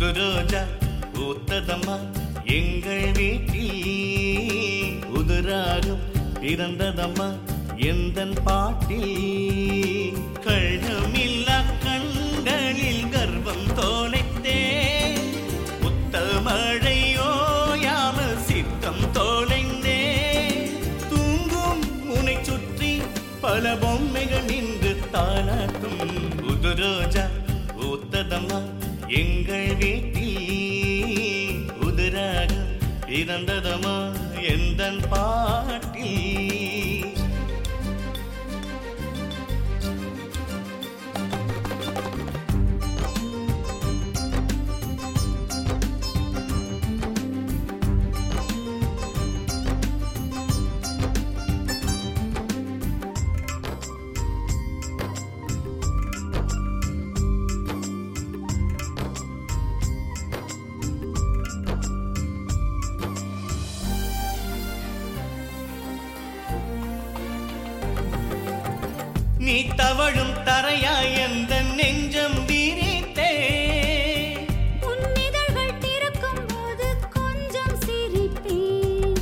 புது ரோஜா பூத்ததம்மா எங்கள் வீட்டில் உதுராகும் பிறந்ததம்மா எந்தன் பாட்டில் கள்ளமில்லா கண்களில் கர்ப்பம் தோலைத்தே புத்த மழையோயாமல் சித்தம் தோலைந்தே தூங்கும் உனை சுற்றி பல பொம்மைகள் நின்று தாளாட்டும் புது ரோஜா பூத்ததம்மா எங்கள் வீட்டில் உதிராக பிறந்ததம்மா எந்தன் பாட்டில் நீ தவழும் தரையாய் எந்த நெஞ்சம் வீரித்தே உன் இதழ்கள் திறக்கும் போது கொஞ்சம் சிரிப்பேன்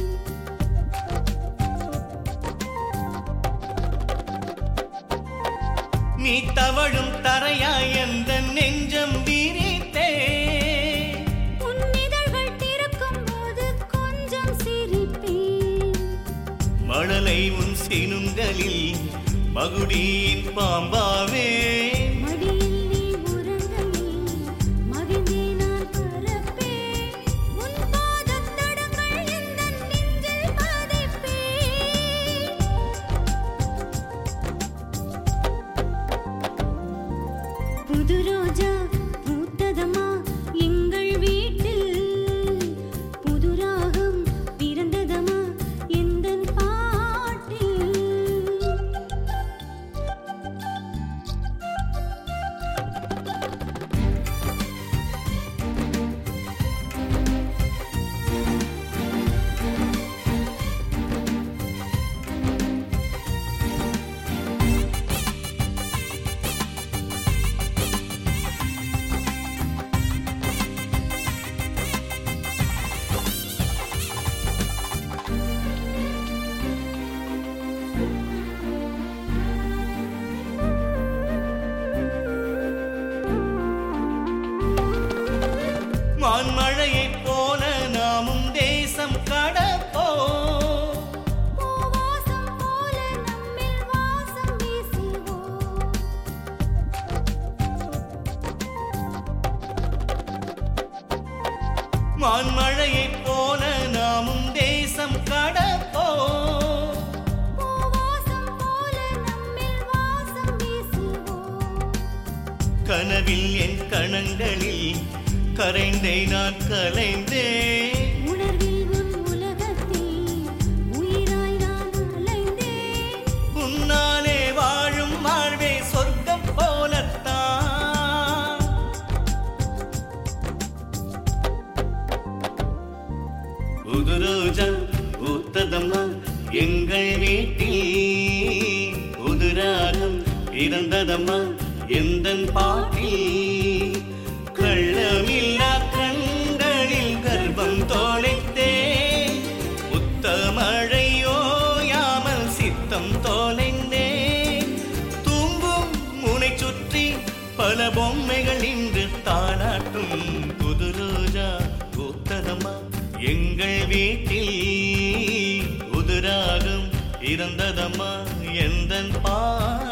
நீ தவழும் தரையாய் எந்த நெஞ்சம் வீரித்தே உன் இதழ்கள் திறக்கும் போது கொஞ்சம் சிரிப்பேன் மழலை உன் சினுங்களில் மகுடியின் பாம்பாவே மடியில் நீ உறங்கையில் மகிழ்ந்தே நான் பறப்பேன் உன் பாதத் தடங்கள் எந்தன் நெஞ்சில் பதிப்பேன் புது ரோஜா பூத்ததம்மா எங்கள் வீட்டில் புது ராகம் பிறந்ததம்மா எந்தன் பாட்டில் மான்மழையைப் போல நாமும் தேசம் கடப்போ பூவாசம் போல நம்மில் வாசம் வீசுவோம் மான்மழையைப் போல நாமும் தேசம் கடப்போ பூவாசம் போல நம்மில் வாசம் வீசுவோம் கனவில் என் கணங்களில் கரைந்தே நான் கலைந்தேன் உணர்வில் உன் உலகத்தில் உயிராய் நான் அலைந்தேன் உன்னாலே வாழும் வாழ்வே சொர்க்கம் போலத்தான் புது ரோஜா பூத்ததம்மா எங்கள் வீட்டில் புதுராகம் பிறந்ததம்மா எந்தன் பாட்டில் கள்ளமில்லா கண்களில் கர்ப்பம் தோலைத்தே புத்த மழையோயாமல் சித்தம் தோலைந்தே தூங்கும் முனை சுற்றி பல பொம்மைகள் இன்று தாளாட்டும் புது ரோஜா பூத்ததம்மா எங்கள் வீட்டில் புதுராகம் இருந்ததம்மா எந்தன் பா